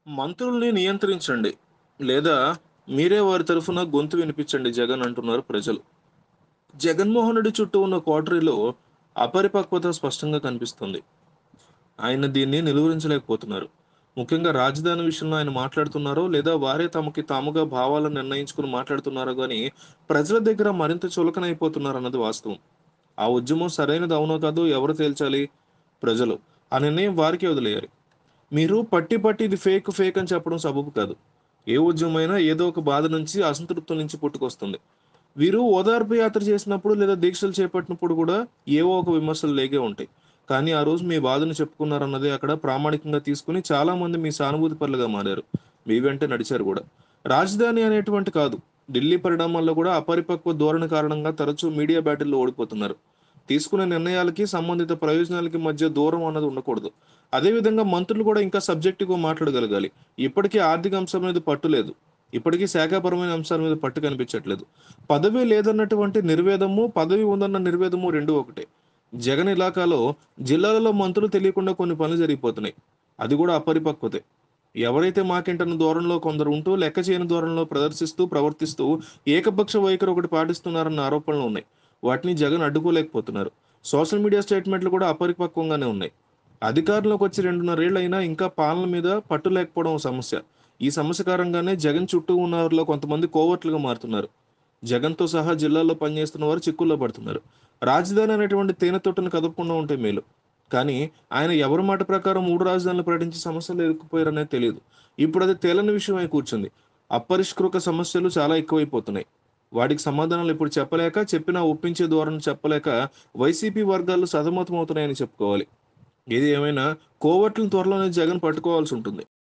మంత్రుల్ని నియంత్రించండి. లేదా మీరే వారి తరఫున గొంతు వినిపించండి జగన్ అంటున్నారు ప్రజలు. జగన్మోహన్ రెడ్డి చుట్టూ ఉన్న కోటరీలో అపరిపక్వత స్పష్టంగా కనిపిస్తుంది. ఆయన దీన్ని నిలువరించలేకపోతున్నారు. ముఖ్యంగా రాజధాని విషయంలో ఆయన మాట్లాడుతున్నారో లేదా వారే తమకి తాముగా భావాలను నిర్ణయించుకుని మాట్లాడుతున్నారో గాని ప్రజల దగ్గర మరింత చులకనైపోతున్నారన్నది వాస్తవం. ఆ ఉద్యమం సరైనది అవునో కాదో ఎవరు తేల్చాలి? ప్రజలు. ఆ నిర్ణయం వారికే వదిలేయాలి. మీరు పట్టి పట్టి ఇది ఫేక్ ఫేక్ అని చెప్పడం సబబు కాదు. ఏ ఉద్యమమైనా ఏదో ఒక బాధ నుంచి అసంతృప్తి నుంచి పుట్టుకొస్తుంది. వీరు ఓదార్పు యాత్ర చేసినప్పుడు లేదా దీక్షలు చేపట్టినప్పుడు కూడా ఏవో ఒక విమర్శలు లేగే ఉంటాయి. కానీ ఆ రోజు మీ బాధను చెప్పుకున్నారన్నదే అక్కడ ప్రామాణికంగా తీసుకుని చాలా మంది మీ సానుభూతి పరులుగా మారారు. మీ వెంటే నడిచారు కూడా. రాజధాని అనేటువంటి కాదు. ఢిల్లీ పరిణామాల్లో కూడా అపరిపక్వ ధోరణి కారణంగా తరచూ మీడియా బ్యాటిల్‌లో ఓడిపోతున్నారు. తీసుకునే నిర్ణయాలకి, సంబంధిత ప్రయోజనాలకి మధ్య దూరం అన్నది ఉండకూడదు. అదే విధంగా మంత్రులు కూడా ఇంకా సబ్జెక్టివ్‌గా మాట్లాడగలగాలి. ఇప్పటికీ ఆర్థిక అంశం మీద పట్టు లేదు. ఇప్పటికీ శాఖాపరమైన అంశాల మీద పట్టు కనిపించట్లేదు. పదవి లేదన్నటువంటి నిర్వేదము, పదవి ఉందన్న నిర్వేదము రెండూ ఒకటే. జగన్ ఇలాకాలో జిల్లాలలో మంత్రులు తెలియకుండా కొన్ని పనులు జరిగిపోతున్నాయి. అది కూడా అపరిపక్వతే. ఎవరైతే మాకేంటన్న ధోరణిలో కొందరు ఉంటూ లెక్క చేయని ధోరణిలో ప్రదర్శిస్తూ, ప్రవర్తిస్తూ ఏకపక్ష వైఖరి ఒకటి పాటిస్తున్నారన్న ఆరోపణలు ఉన్నాయి. వాటిని జగన్ అడ్డుకోలేకపోతున్నారు. సోషల్ మీడియా స్టేట్మెంట్లు కూడా అపరిపక్వంగానే ఉన్నాయి. అధికారంలోకి వచ్చి రెండున్నరేళ్లు అయినా ఇంకా పాలన మీద పట్టు లేకపోవడం ఓ సమస్య. ఈ సమస్య కారణంగానే జగన్ చుట్టూ ఉన్న వారిలో కొంతమంది కోవర్టులుగా మారుతున్నారు. జగన్‌తో సహా జిల్లాల్లో పనిచేస్తున్న వారు చిక్కుల్లో పడుతున్నారు. రాజధాని అనేటువంటి తేనెతొట్టును కదపకుండా ఉంటే మేలు. కానీ ఆయన ఎవరి మాట ప్రకారం 3 రాజధానులు ప్రకటించి సమస్యలు ఇరుక్కుపోయారనేది తెలీదు. ఇప్పుడది తేలని విషయమై కూర్చుంది. అపరిష్కృత సమస్యలు చాలా ఎక్కువైపోతున్నాయి. వాటికి సమాధానాలు ఇప్పుడు చెప్పలేక, చెప్పినా ఒప్పించే ధోరణి చెప్పలేక వైసీపీ వర్గాలు సతమతమవుతున్నాయని చెప్పుకోవాలి. ఏది ఏమైనా కోవర్టులను త్వరలోనే జగన్ పట్టుకోవాల్సుంటుంది.